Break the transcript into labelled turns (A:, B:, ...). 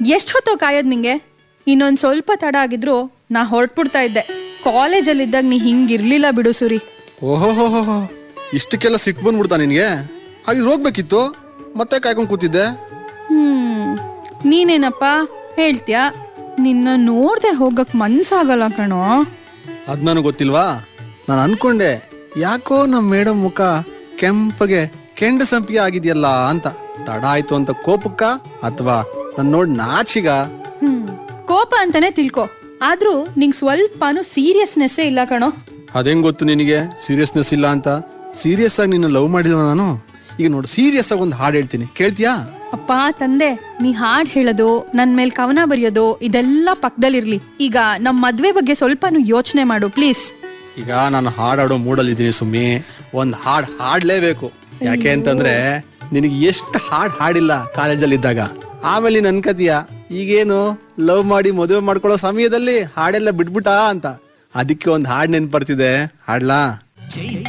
A: ಎಷ್ಟು ಹೊತ್ತು ಕಾಯೋದ್ ನಿಂಗೆ ಇನ್ನೊಂದ್ ಸ್ವಲ್ಪ ತಡ ಆಗಿದ್ರು ನಾ ಹೊರಟ್ಬಿಡ್ತಾ ಇದ್ದೆ ಕಾಲೇಜಲ್ಲಿದ್ದಾಗ ನೀ ಹಿಂಗಿರ್ಲಿಲ್ಲ ಬಿಡು ಸುರಿ
B: ಓಹೋ ಇಷ್ಟಕ್ಕೆಲ್ಲ ಸಿಟ್ಟು ಬಂದ್ಬಿಡ್ತಾ ನಿನಗೆ ಹಾಗಿದ್ರೆ ಹೋಗ್ಬೇಕಿತ್ತು ಮತ್ತೆ ಕಾಯ್ಕೊಂಡು ಕೂತಿದ್ದೆ
A: ಹ್ಮ್ ನೀನೇನಪ್ಪ ಹೇಳ್ತ್ಯಾ ನಿನ್ನ ನೋಡ್ದೆ ಹೋಗಕ್ ಮನ್ಸಾಗಲ್ಲ ಕಣೋ
B: ಅದ್ ನನಗೆ ಗೊತ್ತಿಲ್ವಾ ನಾನು ಅನ್ಕೊಂಡೆ ಯಾಕೋ ನಮ್ಮ ಮೇಡಮ್ ಮುಖ ಕೆಂಪಗೆ ಕೆಂಡ ಸಂಪಿಗೆ ಆಗಿದೆಯಲ್ಲ ಅಂತ ತಡ ಆಯ್ತು ಅಂತ ಕೋಪಕ್ಕ ಅಥವಾ ನನ್ನ ನೋಡಿ ನಾಚಿಗ
A: ಹ್ಮ್ ಕೋಪ ಅಂತಾನೆ ತಿಳ್ಕೊ ಆದ್ರೂ ನಿಂಗ್ ಸ್ವಲ್ಪನೂ ಸೀರಿಯಸ್ನೆಸ್ಸೇ ಇಲ್ಲ ಕಣೋ
B: ಅದೇಂಗ್ ಗೊತ್ತು ನಿನಗೆ ಸೀರಿಯಸ್ನೆಸ್ ಇಲ್ಲ ಅಂತ ಸೀರಿಯಸ್ ಆಗಿ ನಿನ್ನ ಲವ್ ಮಾಡಿದವ ನಾನು ಈಗ ನೋಡು ಸೀರಿಯಸ್ ಆಗಿ ಒಂದು ಹಾಡು ಹೇಳ್ತೀನಿ ಕೇಳ್ತೀಯಾ
A: ಅಪ್ಪ ತಂದೆ ನೀ ಹಾಡ್ ಹೇಳೋದು ನನ್ ಮೇಲ್ ಕವನ ಬರೆಯೋದು ಇದೆಲ್ಲ ಪಕ್ಕದಲ್ಲಿರ್ಲಿ ಈಗ ನಮ್ ಮದ್ವೆ ಬಗ್ಗೆ ಸ್ವಲ್ಪನೂ ಯೋಚನೆ ಮಾಡು ಪ್ಲೀಸ್
B: ಈಗ ನಾನು ಹಾಡಾಡೋ ಮೂಡಲ್ಲಿದ್ದೀನಿ ಸುಮ್ಮಿ ಒಂದ್ ಹಾಡ್ ಹಾಡ್ಲೇಬೇಕು ಯಾಕೆ ಅಂತಂದ್ರೆ ನಿನಗೆ ಎಷ್ಟು ಹಾಡ್ ಹಾಡಿಲ್ಲ ಕಾಲೇಜಲ್ಲಿ ಇದ್ದಾಗ ಆಮೇಲೆ ನೀನ್ ಅನ್ಕತೀಯ ಈಗೇನು ಲವ್ ಮಾಡಿ ಮದುವೆ ಮಾಡ್ಕೊಳ್ಳೋ ಸಮಯದಲ್ಲಿ ಹಾಡೆಲ್ಲ ಬಿಟ್ಬಿಟ್ಟಾ ಅಂತ ಅದಕ್ಕೆ ಒಂದ್ ಹಾಡ್ ನೆನ್ಪು ಬರ್ತಿದೆ ಹಾಡ್ಲಾ